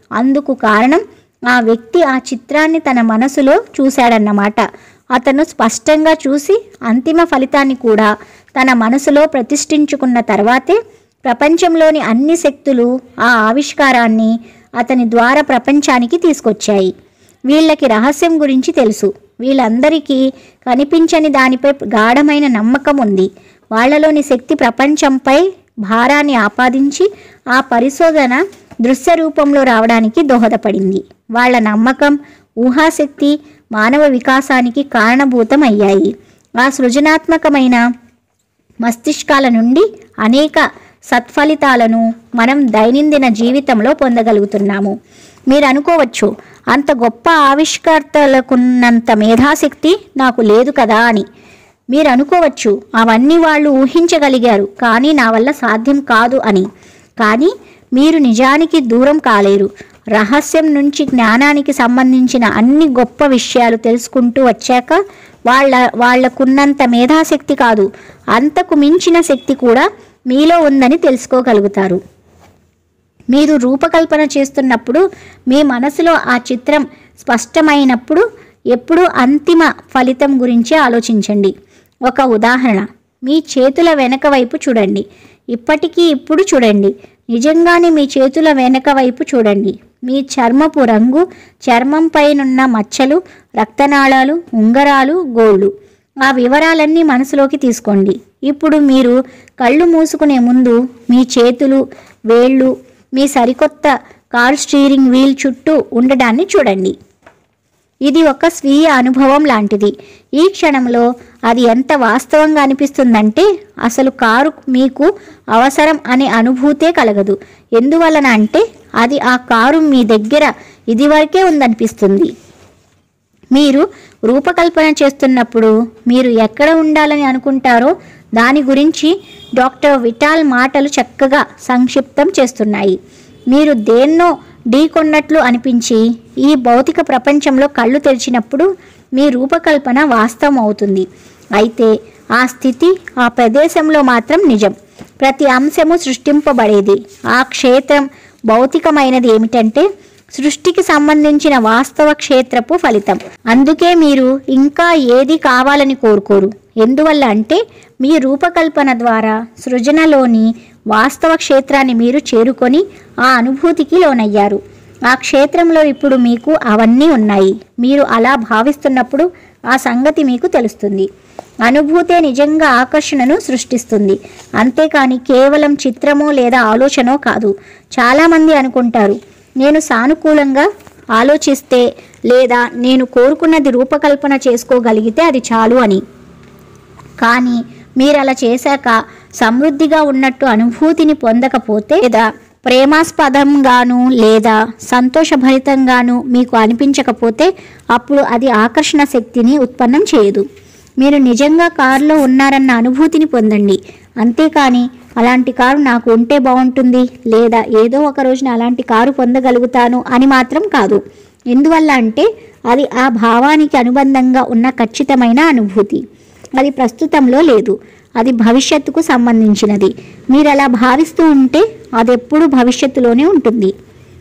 అందుకు కారణం ఆ వ్యక్తి ఆ చిత్రాన్ని తన మనసులో చూశాడన్నమాట అతను స్పష్టంగా చూసి అంతిమ ఫలితాన్ని కూడా తన మనసులో ప్రతిష్ఠించుకున్న తర్వాతే ప్రపంచంలోని అన్ని శక్తులు ఆ ఆవిష్కారాన్ని అతని ద్వారా ప్రపంచానికి తీసుకొచ్చాయి వీళ్ళకి రహస్యం గురించి తెలుసు వీళ్ళందరికీ కనిపించని దానిపై గాఢమైన నమ్మకం ఉంది వాళ్ళలోని శక్తి ప్రపంచంపై భారాన్ని ఆపాదించి ఆ పరిశోధన దృశ్య రూపంలో రావడానికి దోహదపడింది వాళ్ళ నమ్మకం ఊహాశక్తి మానవ వికాసానికి కారణభూతం అయ్యాయి ఆ సృజనాత్మకమైన మస్తిష్కాల నుండి అనేక సత్ఫలితాలను మనం దైనందిన జీవితంలో పొందగలుగుతున్నాము మీరు అనుకోవచ్చు అంత గొప్ప ఆవిష్కర్తలకున్నంత మేధాశక్తి నాకు లేదు కదా అని మీరు అనుకోవచ్చు అవన్నీ వాళ్ళు ఊహించగలిగారు కానీ నా వల్ల సాధ్యం కాదు అని కానీ మీరు నిజానికి దూరం కాలేరు రహస్యం నుంచి జ్ఞానానికి సంబంధించిన అన్ని గొప్ప విషయాలు తెలుసుకుంటూ వచ్చాక వాళ్ళ వాళ్లకున్నంత మేధాశక్తి కాదు అంతకు మించిన శక్తి కూడా మీలో ఉందని తెలుసుకోగలుగుతారు మీరు రూపకల్పన చేస్తున్నప్పుడు మీ మనసులో ఆ చిత్రం స్పష్టమైనప్పుడు ఎప్పుడూ అంతిమ ఫలితం గురించి ఆలోచించండి ఒక ఉదాహరణ మీ చేతుల వెనక వైపు చూడండి ఇప్పటికీ ఇప్పుడు చూడండి నిజంగానే మీ చేతుల వెనక వైపు చూడండి మీ చర్మపు రంగు చర్మంపైనున్న మచ్చలు రక్తనాళాలు ఉంగరాలు గోళ్ళు ఆ వివరాలన్నీ మనసులోకి తీసుకోండి ఇప్పుడు మీరు కళ్ళు మూసుకునే ముందు మీ చేతులు వేళ్ళు మీ సరికొత్త కార్ స్టీరింగ్ వీల్ చుట్టూ ఉండడాన్ని చూడండి ఇది ఒక స్వీయ అనుభవం లాంటిది ఈ క్షణంలో అది ఎంత వాస్తవంగా అనిపిస్తుందంటే అసలు కారు మీకు అవసరం అనే అనుభూతే కలగదు ఎందువలన అంటే అది ఆ కారు మీ దగ్గర ఇదివరకే ఉందనిపిస్తుంది మీరు రూపకల్పన చేస్తున్నప్పుడు మీరు ఎక్కడ ఉండాలని అనుకుంటారో దాని గురించి డాక్టర్ విటాల్ మాటలు చక్కగా సంక్షిప్తం చేస్తున్నాయి మీరు దేన్నో ఢీకొన్నట్లు అనిపించి ఈ భౌతిక ప్రపంచంలో కళ్ళు తెరిచినప్పుడు మీ రూపకల్పన వాస్తవం అవుతుంది అయితే ఆ స్థితి ఆ ప్రదేశంలో మాత్రం నిజం ప్రతి అంశము సృష్టింపబడేది ఆ క్షేత్రం భౌతికమైనది ఏమిటంటే సృష్టికి సంబంధించిన వాస్తవ క్షేత్రపు ఫలితం అందుకే మీరు ఇంకా ఏది కావాలని కోరుకోరు ఎందువల్ల అంటే మీ రూపకల్పన ద్వారా సృజనలోని వాస్తవ క్షేత్రాన్ని మీరు చేరుకొని ఆ అనుభూతికి లోనయ్యారు ఆ క్షేత్రంలో ఇప్పుడు మీకు అవన్నీ ఉన్నాయి మీరు అలా భావిస్తున్నప్పుడు ఆ సంగతి మీకు తెలుస్తుంది అనుభూతే నిజంగా ఆకర్షణను సృష్టిస్తుంది అంతేకాని కేవలం చిత్రమో లేదా ఆలోచనో కాదు చాలామంది అనుకుంటారు నేను సానుకూలంగా ఆలోచిస్తే లేదా నేను కోరుకున్నది రూపకల్పన చేసుకోగలిగితే అది చాలు అని కానీ మీరు అలా చేశాక సమృద్ధిగా ఉన్నట్టు అనుభూతిని పొందకపోతే లేదా ప్రేమాస్పదంగాను లేదా సంతోషభరితంగాను మీకు అనిపించకపోతే అప్పుడు అది ఆకర్షణ శక్తిని ఉత్పన్నం చేయదు మీరు నిజంగా కారులో ఉన్నారన్న అనుభూతిని పొందండి అంతేకాని అలాంటి కారు నాకు ఉంటే బాగుంటుంది లేదా ఏదో ఒక రోజున అలాంటి కారు పొందగలుగుతాను అని మాత్రం కాదు ఎందువల్ల అంటే అది ఆ భావానికి అనుబంధంగా ఉన్న ఖచ్చితమైన అనుభూతి అది ప్రస్తుతంలో లేదు అది భవిష్యత్తుకు సంబంధించినది మీరు అలా భావిస్తూ ఉంటే అది ఎప్పుడు భవిష్యత్తులోనే ఉంటుంది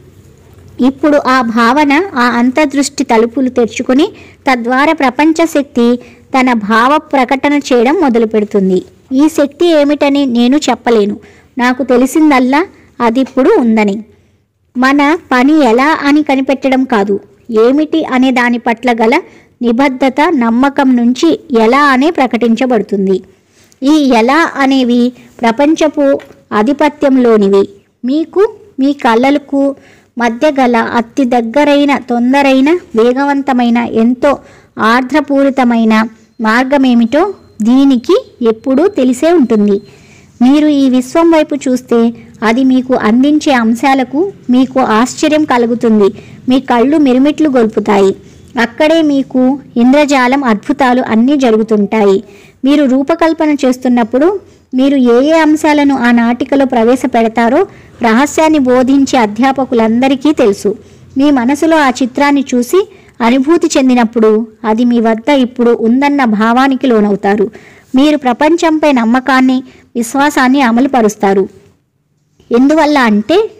ఇప్పుడు ఆ భావన ఆ అంతర్దృష్టి తలుపులు తెరుచుకొని తద్వారా ప్రపంచ శక్తి తన భావ ప్రకటన చేయడం మొదలు పెడుతుంది ఈ శక్తి ఏమిటని నేను చెప్పలేను నాకు తెలిసిందల్లా అది ఇప్పుడు ఉందని మన పని ఎలా అని కనిపెట్టడం కాదు ఏమిటి అనే దాని పట్ల గల నిబద్ధత నమ్మకం నుంచి ఎలా అనే ప్రకటించబడుతుంది ఈ ఎలా అనేవి ప్రపంచపు ఆధిపత్యంలోనివి మీకు మీ కళ్ళలకు మధ్య గల అతి దగ్గరైన తొందరైన వేగవంతమైన ఎంతో ఆర్ద్రపూరితమైన మార్గమేమిటో దీనికి ఎప్పుడూ తెలిసే ఉంటుంది మీరు ఈ విశ్వం వైపు చూస్తే అది మీకు అందించే అంశాలకు మీకు ఆశ్చర్యం కలుగుతుంది మీ కళ్ళు మిరుమిట్లు గొల్పుతాయి అక్కడే మీకు ఇంద్రజాలం అద్భుతాలు అన్నీ జరుగుతుంటాయి మీరు రూపకల్పన చేస్తున్నప్పుడు మీరు ఏ ఏ అంశాలను ఆ నాటికలో ప్రవేశపెడతారో రహస్యాన్ని బోధించే అధ్యాపకులందరికీ తెలుసు మీ మనసులో ఆ చిత్రాన్ని చూసి అనుభూతి చెందినప్పుడు అది మీ వద్ద ఇప్పుడు ఉందన్న భావానికి లోనవుతారు మీరు ప్రపంచంపై నమ్మకాన్ని విశ్వాసాన్ని అమలుపరుస్తారు ఎందువల్ల అంటే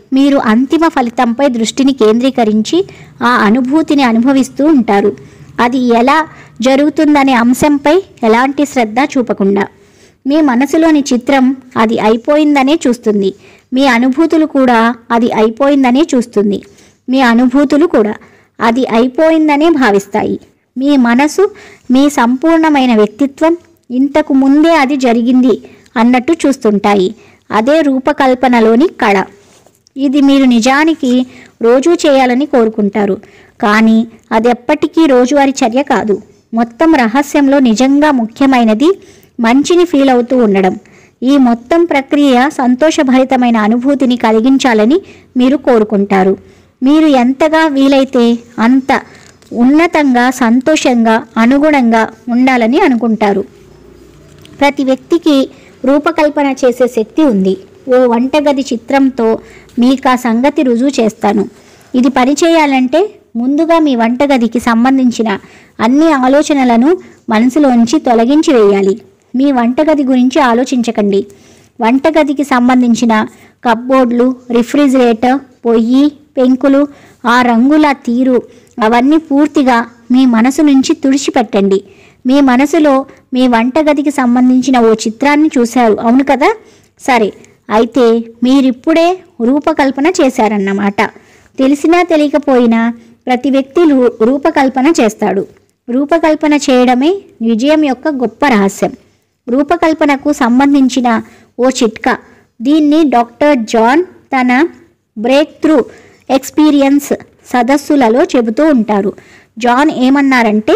మీరు అంతిమ ఫలితంపై దృష్టిని కేంద్రీకరించి ఆ అనుభూతిని అనుభవిస్తూ ఉంటారు అది ఎలా జరుగుతుందనే అంశంపై ఎలాంటి శ్రద్ధ చూపకుండా మీ మనసులోని చిత్రం అది అయిపోయిందనే చూస్తుంది మీ అనుభూతులు కూడా అది అయిపోయిందనే చూస్తుంది మీ అనుభూతులు కూడా అది అయిపోయిందనే భావిస్తాయి మీ మనసు మీ సంపూర్ణమైన వ్యక్తిత్వం ఇంతకు ముందే అది జరిగింది అన్నట్టు చూస్తుంటాయి అదే రూపకల్పనలోని కళ ఇది మీరు నిజానికి రోజూ చేయాలని కోరుకుంటారు కానీ అది ఎప్పటికీ రోజువారీ చర్య కాదు మొత్తం రహస్యంలో నిజంగా ముఖ్యమైనది మంచిని ఫీల్ అవుతూ ఉండడం ఈ మొత్తం ప్రక్రియ సంతోషభరితమైన అనుభూతిని కలిగించాలని మీరు కోరుకుంటారు మీరు ఎంతగా వీలైతే అంత ఉన్నతంగా సంతోషంగా అనుగుణంగా ఉండాలని అనుకుంటారు ప్రతి వ్యక్తికి రూపకల్పన చేసే శక్తి ఉంది ఓ వంటగది చిత్రంతో మీకు ఆ సంగతి రుజువు చేస్తాను ఇది పనిచేయాలంటే ముందుగా మీ వంటగదికి సంబంధించిన అన్ని ఆలోచనలను మనసులోంచి తొలగించి వేయాలి మీ వంటగది గురించి ఆలోచించకండి వంటగదికి సంబంధించిన కప్బోర్డ్లు రిఫ్రిజిరేటర్ పొయ్యి పెంకులు ఆ రంగుల తీరు అవన్నీ పూర్తిగా మీ మనసు నుంచి తుడిచిపెట్టండి మీ మనసులో మీ వంటగదికి సంబంధించిన ఓ చిత్రాన్ని చూశారు అవును కదా సరే అయితే మీరిప్పుడే రూపకల్పన చేశారన్నమాట తెలిసినా తెలియకపోయినా ప్రతి వ్యక్తి రూ- రూపకల్పన చేస్తాడు రూపకల్పన చేయడమే విజయం యొక్క గొప్ప రహస్యం రూపకల్పనకు సంబంధించిన ఓ చిట్కా దీన్ని డాక్టర్ జాన్ తన బ్రేక్ త్రూ ఎక్స్పీరియన్స్ సదస్సులలో చెబుతూ ఉంటారు జాన్ ఏమన్నారంటే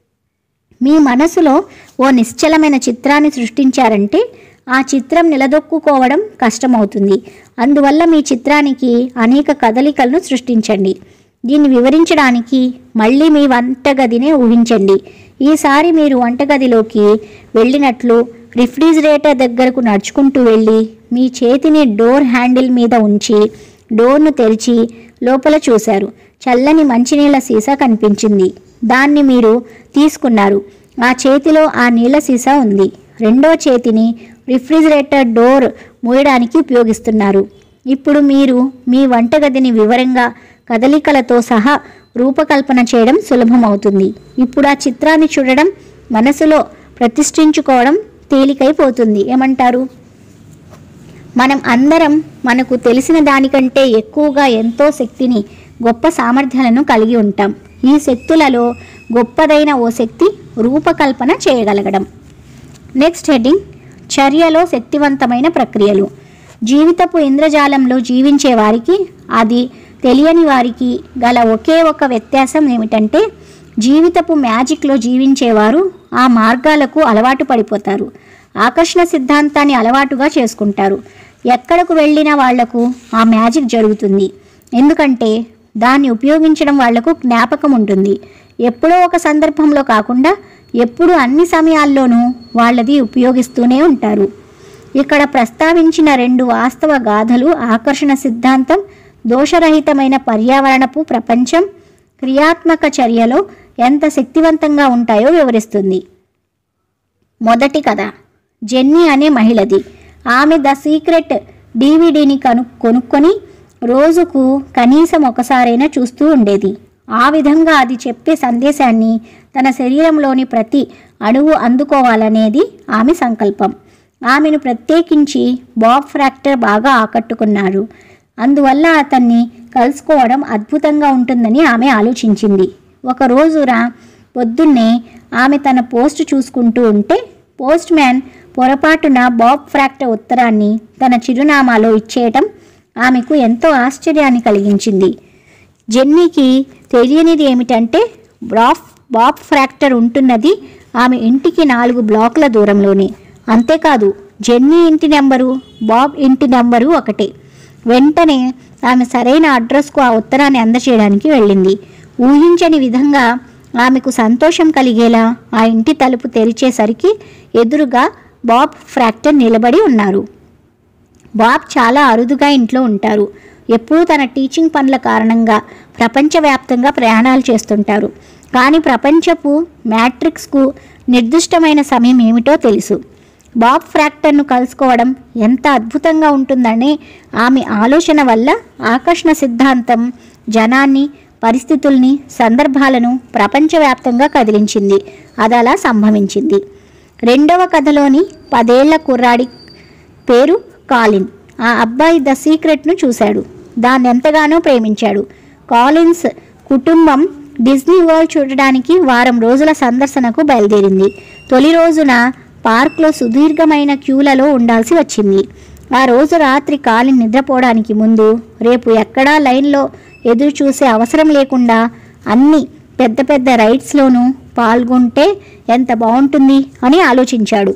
మీ మనసులో ఓ నిశ్చలమైన చిత్రాన్ని సృష్టించారంటే ఆ చిత్రం నిలదొక్కుకోవడం కష్టమవుతుంది అందువల్ల మీ చిత్రానికి అనేక కదలికలను సృష్టించండి దీన్ని వివరించడానికి మళ్ళీ మీ వంటగదినే ఊహించండి ఈసారి మీరు వంటగదిలోకి వెళ్ళినట్లు రిఫ్రిజిరేటర్ దగ్గరకు నడుచుకుంటూ వెళ్ళి మీ చేతిని డోర్ హ్యాండిల్ మీద ఉంచి డోర్ను తెరిచి లోపల చూశారు చల్లని మంచినీళ్ళ సీసా కనిపించింది దాన్ని మీరు తీసుకున్నారు ఆ చేతిలో ఆ నీళ్ళ సీసా ఉంది రెండో చేతిని రిఫ్రిజిరేటర్ డోర్ మూయడానికి ఉపయోగిస్తున్నారు ఇప్పుడు మీరు మీ వంటగదిని వివరంగా కదలికలతో సహా రూపకల్పన చేయడం సులభమవుతుంది ఇప్పుడు ఆ చిత్రాన్ని చూడడం మనసులో ప్రతిష్ఠించుకోవడం తేలికైపోతుంది ఏమంటారు మనం అందరం మనకు తెలిసిన దానికంటే ఎక్కువగా ఎంతో శక్తిని గొప్ప సామర్థ్యాలను కలిగి ఉంటాం ఈ శక్తులలో గొప్పదైన ఓ శక్తి రూపకల్పన చేయగలగడం నెక్స్ట్ హెడ్డింగ్ చర్యలో శక్తివంతమైన ప్రక్రియలు జీవితపు ఇంద్రజాలంలో జీవించే వారికి అది తెలియని వారికి గల ఒకే ఒక వ్యత్యాసం ఏమిటంటే జీవితపు మ్యాజిక్లో జీవించేవారు ఆ మార్గాలకు అలవాటు పడిపోతారు ఆకర్షణ సిద్ధాంతాన్ని అలవాటుగా చేసుకుంటారు ఎక్కడకు వెళ్ళినా వాళ్లకు ఆ మ్యాజిక్ జరుగుతుంది ఎందుకంటే దాన్ని ఉపయోగించడం వాళ్లకు జ్ఞాపకం ఉంటుంది ఎప్పుడో ఒక సందర్భంలో కాకుండా ఎప్పుడు అన్ని సమయాల్లోనూ వాళ్ళది ఉపయోగిస్తూనే ఉంటారు ఇక్కడ ప్రస్తావించిన రెండు వాస్తవ గాథలు ఆకర్షణ సిద్ధాంతం దోషరహితమైన పర్యావరణపు ప్రపంచం క్రియాత్మక చర్యలో ఎంత శక్తివంతంగా ఉంటాయో వివరిస్తుంది మొదటి కథ జెన్నీ అనే మహిళది ఆమె ద సీక్రెట్ డీవీడీని కను కొనుక్కొని రోజుకు కనీసం ఒకసారైనా చూస్తూ ఉండేది ఆ విధంగా అది చెప్పే సందేశాన్ని తన శరీరంలోని ప్రతి అణువు అందుకోవాలనేది ఆమె సంకల్పం ఆమెను ప్రత్యేకించి బాబ్ ఫ్రాక్టర్ బాగా ఆకట్టుకున్నారు అందువల్ల అతన్ని కలుసుకోవడం అద్భుతంగా ఉంటుందని ఆమె ఆలోచించింది ఒక రోజున పొద్దున్నే ఆమె తన పోస్ట్ చూసుకుంటూ ఉంటే పోస్ట్ మ్యాన్ పొరపాటున బాబ్ ఫ్రాక్టర్ ఉత్తరాన్ని తన చిరునామాలో ఇచ్చేయటం ఆమెకు ఎంతో ఆశ్చర్యాన్ని కలిగించింది జెన్నీకి తెలియనిది ఏమిటంటే బాఫ్ బాబ్ ఫ్రాక్టర్ ఉంటున్నది ఆమె ఇంటికి నాలుగు బ్లాకుల దూరంలోనే అంతేకాదు జెన్నీ ఇంటి నెంబరు బాబ్ ఇంటి నెంబరు ఒకటే వెంటనే ఆమె సరైన అడ్రస్కు ఆ ఉత్తరాన్ని అందచేయడానికి వెళ్ళింది ఊహించని విధంగా ఆమెకు సంతోషం కలిగేలా ఆ ఇంటి తలుపు తెరిచేసరికి ఎదురుగా బాబ్ ఫ్రాక్టర్ నిలబడి ఉన్నారు బాబ్ చాలా అరుదుగా ఇంట్లో ఉంటారు ఎప్పుడూ తన టీచింగ్ పనుల కారణంగా ప్రపంచవ్యాప్తంగా ప్రయాణాలు చేస్తుంటారు కానీ ప్రపంచపు మ్యాట్రిక్స్కు నిర్దిష్టమైన సమయం ఏమిటో తెలుసు బాబ్ ఫ్రాక్టర్ను కలుసుకోవడం ఎంత అద్భుతంగా ఉంటుందని ఆమె ఆలోచన వల్ల ఆకర్షణ సిద్ధాంతం జనాన్ని పరిస్థితుల్ని సందర్భాలను ప్రపంచవ్యాప్తంగా కదిలించింది అది అలా సంభవించింది రెండవ కథలోని పదేళ్ల కుర్రాడి పేరు కాలిన్ ఆ అబ్బాయి ద సీక్రెట్ను చూశాడు దాన్ని ఎంతగానో ప్రేమించాడు కాలిన్స్ కుటుంబం డిజ్నీ వరల్డ్ చూడడానికి వారం రోజుల సందర్శనకు బయలుదేరింది తొలి రోజున పార్క్లో సుదీర్ఘమైన క్యూలలో ఉండాల్సి వచ్చింది ఆ రోజు రాత్రి కాలిన్ నిద్రపోవడానికి ముందు రేపు ఎక్కడా లైన్లో ఎదురు చూసే అవసరం లేకుండా అన్ని పెద్ద పెద్ద రైడ్స్లోనూ పాల్గొంటే ఎంత బాగుంటుంది అని ఆలోచించాడు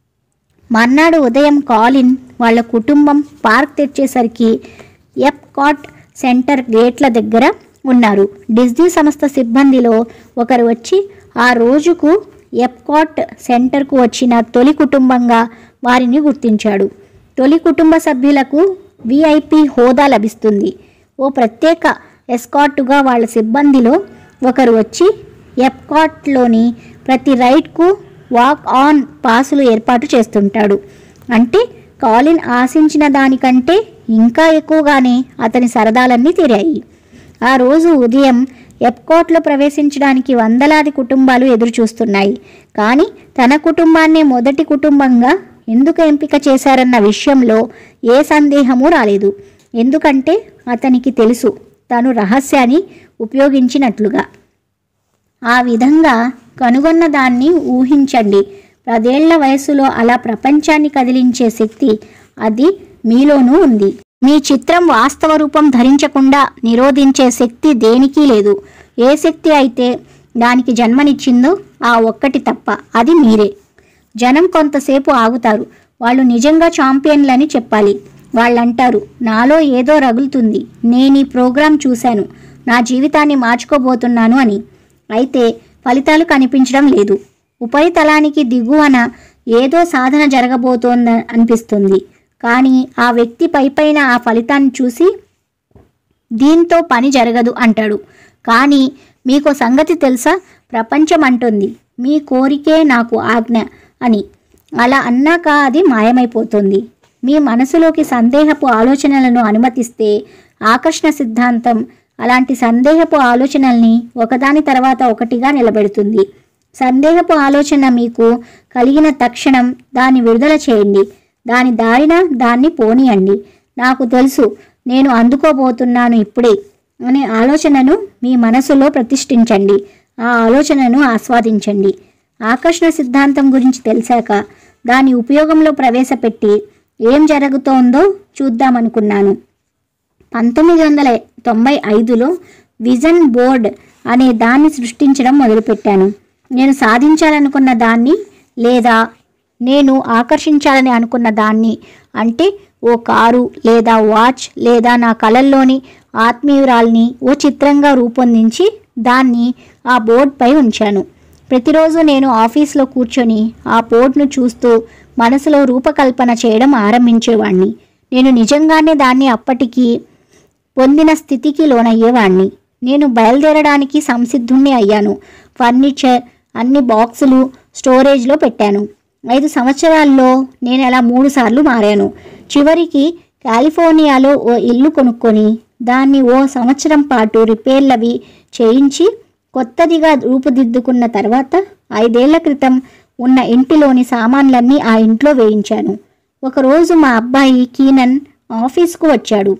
మర్నాడు ఉదయం కాలిన్ వాళ్ళ కుటుంబం పార్క్ తెచ్చేసరికి ఎప్కాట్ సెంటర్ గేట్ల దగ్గర ఉన్నారు డిజ్నీ సంస్థ సిబ్బందిలో ఒకరు వచ్చి ఆ రోజుకు ఎప్కాట్ సెంటర్కు వచ్చిన తొలి కుటుంబంగా వారిని గుర్తించాడు తొలి కుటుంబ సభ్యులకు విఐపి హోదా లభిస్తుంది ఓ ప్రత్యేక ఎస్కాట్గా వాళ్ళ సిబ్బందిలో ఒకరు వచ్చి ఎప్కాట్లోని ప్రతి రైడ్కు వాక్ ఆన్ పాసులు ఏర్పాటు చేస్తుంటాడు అంటే కాలిన్ ఆశించిన దానికంటే ఇంకా ఎక్కువగానే అతని సరదాలన్నీ తీరాయి ఆ రోజు ఉదయం ఎప్కాట్లో ప్రవేశించడానికి వందలాది కుటుంబాలు ఎదురు చూస్తున్నాయి కానీ తన కుటుంబాన్నే మొదటి కుటుంబంగా ఎందుకు ఎంపిక చేశారన్న విషయంలో ఏ సందేహము రాలేదు ఎందుకంటే అతనికి తెలుసు తను రహస్యాన్ని ఉపయోగించినట్లుగా ఆ విధంగా కనుగొన్న దాన్ని ఊహించండి పదేళ్ల వయసులో అలా ప్రపంచాన్ని కదిలించే శక్తి అది మీలోనూ ఉంది మీ చిత్రం వాస్తవ రూపం ధరించకుండా నిరోధించే శక్తి దేనికి లేదు ఏ శక్తి అయితే దానికి జన్మనిచ్చిందో ఆ ఒక్కటి తప్ప అది మీరే జనం కొంతసేపు ఆగుతారు వాళ్ళు నిజంగా ఛాంపియన్లని చెప్పాలి వాళ్ళంటారు నాలో ఏదో రగులుతుంది నేను ఈ ప్రోగ్రాం చూశాను నా జీవితాన్ని మార్చుకోబోతున్నాను అని అయితే ఫలితాలు కనిపించడం లేదు ఉపరితలానికి దిగువన ఏదో సాధన జరగబోతోంద అనిపిస్తుంది కానీ ఆ వ్యక్తి పైపైన ఆ ఫలితాన్ని చూసి దీంతో పని జరగదు అంటాడు కానీ మీకు సంగతి తెలుసా ప్రపంచం అంటుంది మీ కోరికే నాకు ఆజ్ఞ అని అలా అన్నాక అది మాయమైపోతుంది మీ మనసులోకి సందేహపు ఆలోచనలను అనుమతిస్తే ఆకర్షణ సిద్ధాంతం అలాంటి సందేహపు ఆలోచనల్ని ఒకదాని తర్వాత ఒకటిగా నిలబెడుతుంది సందేహపు ఆలోచన మీకు కలిగిన తక్షణం దాన్ని విడుదల చేయండి దాని దారిన దాన్ని పోనీయండి నాకు తెలుసు నేను అందుకోబోతున్నాను ఇప్పుడే అనే ఆలోచనను మీ మనసులో ప్రతిష్ఠించండి ఆ ఆలోచనను ఆస్వాదించండి ఆకర్షణ సిద్ధాంతం గురించి తెలిసాక దాని ఉపయోగంలో ప్రవేశపెట్టి ఏం జరుగుతోందో చూద్దామనుకున్నాను పంతొమ్మిది వందల తొంభై ఐదులో విజన్ బోర్డ్ అనే దాన్ని సృష్టించడం మొదలుపెట్టాను నేను సాధించాలనుకున్న దాన్ని లేదా నేను ఆకర్షించాలని అనుకున్న దాన్ని అంటే ఓ కారు లేదా వాచ్ లేదా నా కళల్లోని ఆత్మీయురాల్ని ఓ చిత్రంగా రూపొందించి దాన్ని ఆ బోర్డుపై ఉంచాను ప్రతిరోజు నేను ఆఫీస్లో కూర్చొని ఆ బోర్డును చూస్తూ మనసులో రూపకల్పన చేయడం ఆరంభించేవాణ్ణి నేను నిజంగానే దాన్ని అప్పటికి పొందిన స్థితికి లోనయ్యేవాణ్ణి నేను బయలుదేరడానికి సంసిద్ధుణ్ణి అయ్యాను ఫర్నిచర్ అన్ని బాక్సులు స్టోరేజ్లో పెట్టాను ఐదు సంవత్సరాల్లో నేను అలా మూడు సార్లు మారాను చివరికి కాలిఫోర్నియాలో ఓ ఇల్లు కొనుక్కొని దాన్ని ఓ సంవత్సరం పాటు రిపేర్లవి చేయించి కొత్తదిగా రూపుదిద్దుకున్న తర్వాత ఐదేళ్ల క్రితం ఉన్న ఇంటిలోని సామాన్లన్నీ ఆ ఇంట్లో వేయించాను ఒకరోజు మా అబ్బాయి కీనన్ ఆఫీస్కు వచ్చాడు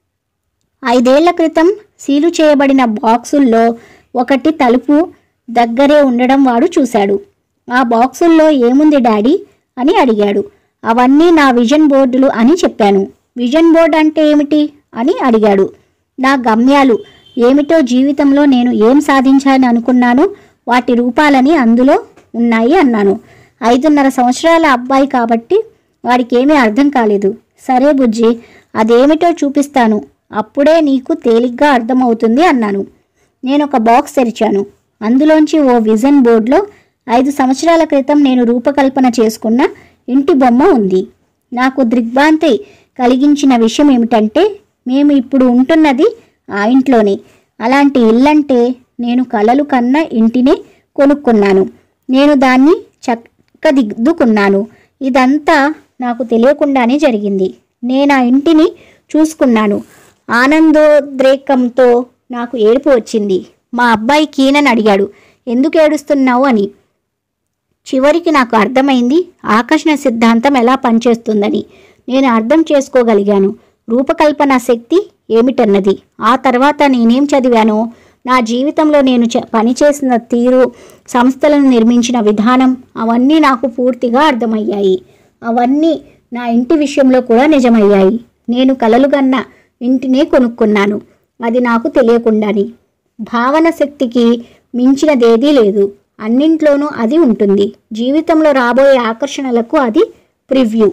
ఐదేళ్ల క్రితం సీలు చేయబడిన బాక్సుల్లో ఒకటి తలుపు దగ్గరే ఉండడం వాడు చూశాడు ఆ బాక్సుల్లో ఏముంది డాడీ అని అడిగాడు అవన్నీ నా విజన్ బోర్డులు అని చెప్పాను విజన్ బోర్డ్ అంటే ఏమిటి అని అడిగాడు నా గమ్యాలు ఏమిటో జీవితంలో నేను ఏం సాధించాలని అనుకున్నానో వాటి రూపాలని అందులో ఉన్నాయి అన్నాను ఐదున్నర సంవత్సరాల అబ్బాయి కాబట్టి వాడికి ఏమీ అర్థం కాలేదు సరే బుజ్జి అదేమిటో చూపిస్తాను అప్పుడే నీకు తేలిగ్గా అర్థమవుతుంది అన్నాను నేను ఒక బాక్స్ తెరిచాను అందులోంచి ఓ విజన్ బోర్డులో ఐదు సంవత్సరాల క్రితం నేను రూపకల్పన చేసుకున్న ఇంటి బొమ్మ ఉంది నాకు దిగ్భ్రాంతి కలిగించిన విషయం ఏమిటంటే మేము ఇప్పుడు ఉంటున్నది ఆ ఇంట్లోనే అలాంటి ఇల్లంటే నేను కలలు కన్న ఇంటినే కొనుక్కున్నాను నేను దాన్ని చక్కదిద్దుకున్నాను ఇదంతా నాకు తెలియకుండానే జరిగింది నేను ఆ ఇంటిని చూసుకున్నాను ఆనందోద్రేకంతో నాకు ఏడుపు వచ్చింది మా అబ్బాయి కీనని అడిగాడు ఎందుకు ఏడుస్తున్నావు అని చివరికి నాకు అర్థమైంది ఆకర్షణ సిద్ధాంతం ఎలా పనిచేస్తుందని నేను అర్థం చేసుకోగలిగాను రూపకల్పన శక్తి ఏమిటన్నది ఆ తర్వాత నేనేం చదివానో నా జీవితంలో నేను చ- పనిచేసిన తీరు సంస్థలను నిర్మించిన విధానం అవన్నీ నాకు పూర్తిగా అర్థమయ్యాయి అవన్నీ నా ఇంటి విషయంలో కూడా నిజమయ్యాయి నేను కలలుగన్న ఇంటినే కొనుక్కున్నాను అది నాకు తెలియకుండాని భావన శక్తికి మించినదేదీ లేదు అన్నింట్లోనూ అది ఉంటుంది జీవితంలో రాబోయే ఆకర్షణలకు అది ప్రివ్యూ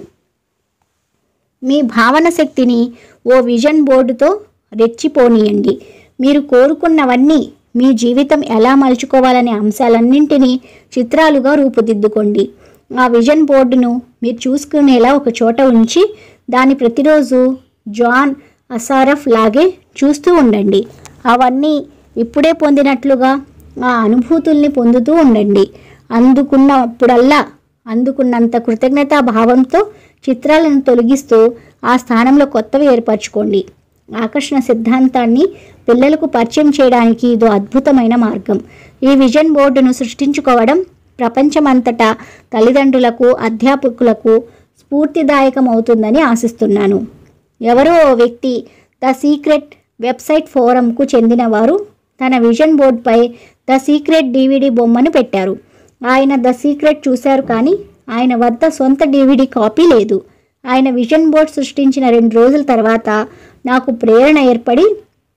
మీ భావన శక్తిని ఓ విజన్ బోర్డుతో రెచ్చిపోనీయండి మీరు కోరుకున్నవన్నీ మీ జీవితం ఎలా మలుచుకోవాలనే అంశాలన్నింటినీ చిత్రాలుగా రూపుదిద్దుకోండి ఆ విజన్ బోర్డును మీరు చూసుకునేలా ఒక చోట ఉంచి దాన్ని ప్రతిరోజు జాన్ అసారఫ్ లాగే చూస్తూ ఉండండి అవన్నీ ఇప్పుడే పొందినట్లుగా ఆ అనుభూతుల్ని పొందుతూ ఉండండి అందుకున్నప్పుడల్లా అందుకున్నంత కృతజ్ఞతా భావంతో చిత్రాలను తొలగిస్తూ ఆ స్థానంలో కొత్తవి ఏర్పరచుకోండి ఆకర్షణ సిద్ధాంతాన్ని పిల్లలకు పరిచయం చేయడానికి ఇదో అద్భుతమైన మార్గం ఈ విజన్ బోర్డును సృష్టించుకోవడం ప్రపంచమంతటా తల్లిదండ్రులకు అధ్యాపకులకు స్ఫూర్తిదాయకం అవుతుందని ఆశిస్తున్నాను ఎవరో ఓ వ్యక్తి ద సీక్రెట్ వెబ్సైట్ ఫోరంకు చెందిన వారు తన విజన్ బోర్డ్పై ద సీక్రెట్ డివిడి బొమ్మను పెట్టారు ఆయన ద సీక్రెట్ చూశారు కానీ ఆయన వద్ద సొంత డివిడి కాపీ లేదు ఆయన విజన్ బోర్డ్ సృష్టించిన రెండు రోజుల తర్వాత నాకు ప్రేరణ ఏర్పడి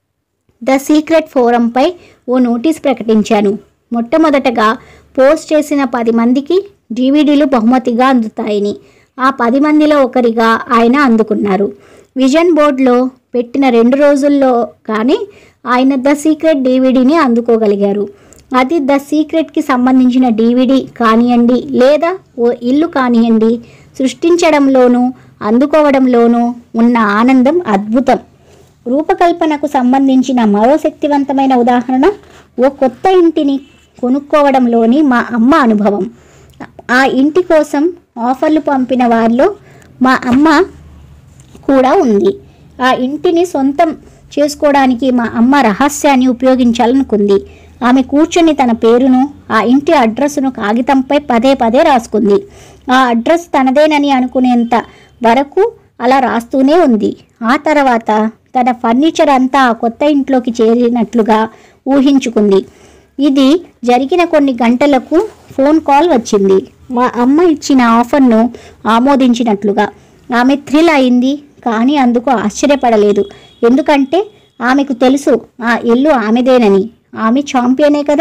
ద సీక్రెట్ ఫోరంపై ఓ నోటీస్ ప్రకటించాను మొట్టమొదటగా పోస్ట్ చేసిన పది మందికి డివిడీలు బహుమతిగా అందుతాయని ఆ పది మందిలో ఒకరిగా ఆయన అందుకున్నారు విజన్ బోర్డులో పెట్టిన రెండు రోజుల్లో కానీ ఆయన ద సీక్రెట్ డివిడీని అందుకోగలిగారు అది ద సీక్రెట్కి సంబంధించిన డివిడి కానివ్వండి లేదా ఓ ఇల్లు కానివ్వండి సృష్టించడంలోనూ అందుకోవడంలోనూ ఉన్న ఆనందం అద్భుతం రూపకల్పనకు సంబంధించిన మరో శక్తివంతమైన ఉదాహరణ ఓ కొత్త ఇంటిని కొనుక్కోవడంలోని మా అమ్మ అనుభవం ఆ ఇంటి కోసం ఆఫర్లు పంపిన వారిలో మా అమ్మ కూడా ఉంది ఆ ఇంటిని సొంతం చేసుకోవడానికి మా అమ్మ రహస్యాన్ని ఉపయోగించాలనుకుంది ఆమె కూర్చొని తన పేరును ఆ ఇంటి అడ్రస్ను కాగితంపై పదే పదే రాసుకుంది ఆ అడ్రస్ తనదేనని అనుకునేంత వరకు అలా రాస్తూనే ఉంది ఆ తర్వాత తన ఫర్నిచర్ అంతా ఆ కొత్త ఇంట్లోకి చేరినట్లుగా ఊహించుకుంది ఇది జరిగిన కొన్ని గంటలకు ఫోన్ కాల్ వచ్చింది మా అమ్మ ఇచ్చిన ఆఫర్ను ఆమోదించినట్లుగా ఆమె థ్రిల్ అయింది కానీ అందుకు ఆశ్చర్యపడలేదు ఎందుకంటే ఆమెకు తెలుసు ఆ ఇల్లు ఆమెదేనని ఆమె ఛాంపియనే కదా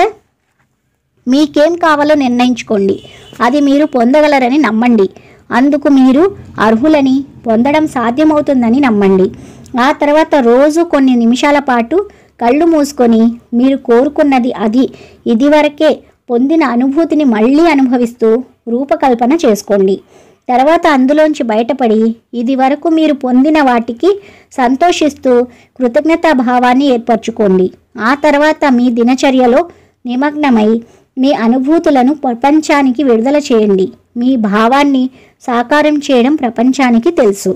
మీకేం కావాలో నిర్ణయించుకోండి అది మీరు పొందగలరని నమ్మండి అందుకు మీరు అర్హులని పొందడం సాధ్యమవుతుందని నమ్మండి ఆ తర్వాత రోజు కొన్ని నిమిషాల పాటు కళ్ళు మూసుకొని మీరు కోరుకున్నది అది ఇదివరకే పొందిన అనుభూతిని మళ్ళీ అనుభవిస్తూ రూపకల్పన చేసుకోండి తర్వాత అందులోంచి బయటపడి ఇది వరకు మీరు పొందిన వాటికి సంతోషిస్తూ కృతజ్ఞతా భావాన్ని ఏర్పరచుకోండి ఆ తర్వాత మీ దినచర్యలో నిమగ్నమై మీ అనుభూతులను ప్రపంచానికి విడుదల చేయండి మీ భావాన్ని సాకారం చేయడం ప్రపంచానికి తెలుసు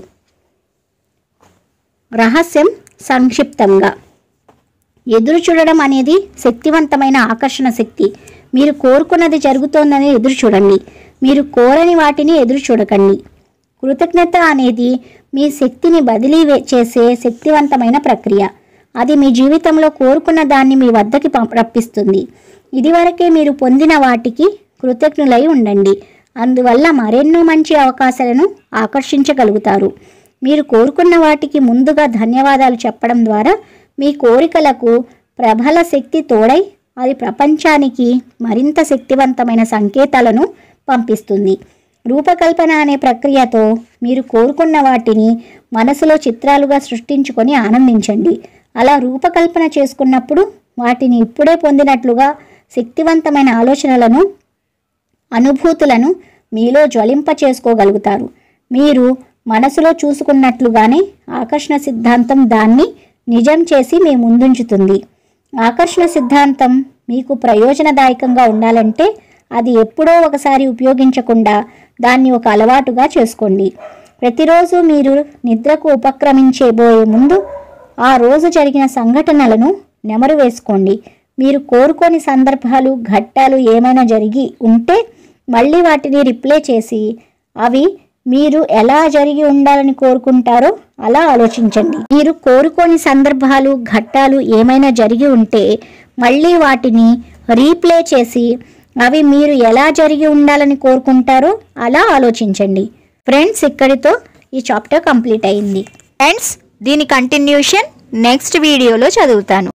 రహస్యం సంక్షిప్తంగా ఎదురు చూడడం అనేది శక్తివంతమైన ఆకర్షణ శక్తి మీరు కోరుకున్నది జరుగుతోందని ఎదురు చూడండి మీరు కోరని వాటిని ఎదురు చూడకండి కృతజ్ఞత అనేది మీ శక్తిని బదిలీ వే- చేసే శక్తివంతమైన ప్రక్రియ అది మీ జీవితంలో కోరుకున్న దాన్ని మీ వద్దకి పంప- రప్పిస్తుంది ఇదివరకే మీరు పొందిన వాటికి కృతజ్ఞులై ఉండండి అందువల్ల మరెన్నో మంచి అవకాశాలను ఆకర్షించగలుగుతారు మీరు కోరుకున్న వాటికి ముందుగా ధన్యవాదాలు చెప్పడం ద్వారా మీ కోరికలకు ప్రబల శక్తి తోడై అది ప్రపంచానికి మరింత శక్తివంతమైన సంకేతాలను పంపిస్తుంది రూపకల్పన అనే ప్రక్రియతో మీరు కోరుకున్న వాటిని మనసులో చిత్రాలుగా సృష్టించుకొని ఆనందించండి అలా రూపకల్పన చేసుకున్నప్పుడు వాటిని ఇప్పుడే పొందినట్లుగా శక్తివంతమైన ఆలోచనలను అనుభూతులను మీలో జ్వలింప చేసుకోగలుగుతారు మీరు మనసులో చూసుకున్నట్లుగానే ఆకర్షణ సిద్ధాంతం దాన్ని నిజం చేసి మీ ముందుంచుతుంది ఆకర్షణ సిద్ధాంతం మీకు ప్రయోజనదాయకంగా ఉండాలంటే అది ఎప్పుడో ఒకసారి ఉపయోగించకుండా దాన్ని ఒక అలవాటుగా చేసుకోండి ప్రతిరోజు మీరు నిద్రకు ఉపక్రమించేబోయే ముందు ఆ రోజు జరిగిన సంఘటనలను నెమరు వేసుకోండి మీరు కోరుకోని సందర్భాలు ఘట్టాలు ఏమైనా జరిగి ఉంటే మళ్ళీ వాటిని రిప్లే చేసి అవి మీరు ఎలా జరిగి ఉండాలని కోరుకుంటారో అలా ఆలోచించండి మీరు కోరుకోని సందర్భాలు ఘట్టాలు ఏమైనా జరిగి ఉంటే మళ్ళీ వాటిని రీప్లే చేసి అవి మీరు ఎలా జరిగి ఉండాలని కోరుకుంటారో అలా ఆలోచించండి ఫ్రెండ్స్ ఇక్కడితో ఈ చాప్టర్ కంప్లీట్ అయింది ఫ్రెండ్స్ దీని కంటిన్యూషన్ నెక్స్ట్ వీడియోలో చదువుతాను